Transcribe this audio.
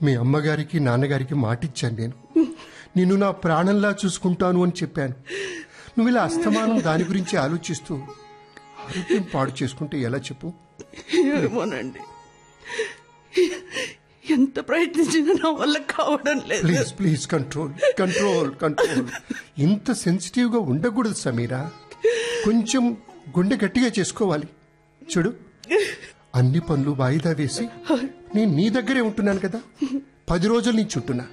మీ అమ్మగారికి నాన్నగారికి మాటిచ్చాను నేను నిన్ను నా ప్రాణంలా చూసుకుంటాను అని చెప్పాను నువ్వు ఇలా అస్తమానం దాని గురించి ఆలోచిస్తూ ఆరోగ్యం పాడు చేసుకుంటే ఎలా చెప్పు ఏమోనండి ఎంత ప్రయత్నించినా నా వల్ల కావడం లేదు please please control control control ఇంత సెన్సిటివ్గా ఉండకూడదు సమీరా కొంచెం గుండె గట్టిగా చేసుకోవాలి చూడు అన్ని పనులు వాయిదా వేసి నేను నీ దగ్గరే ఉంటున్నాను కదా పది రోజుల నుంచి ఉంటున్నా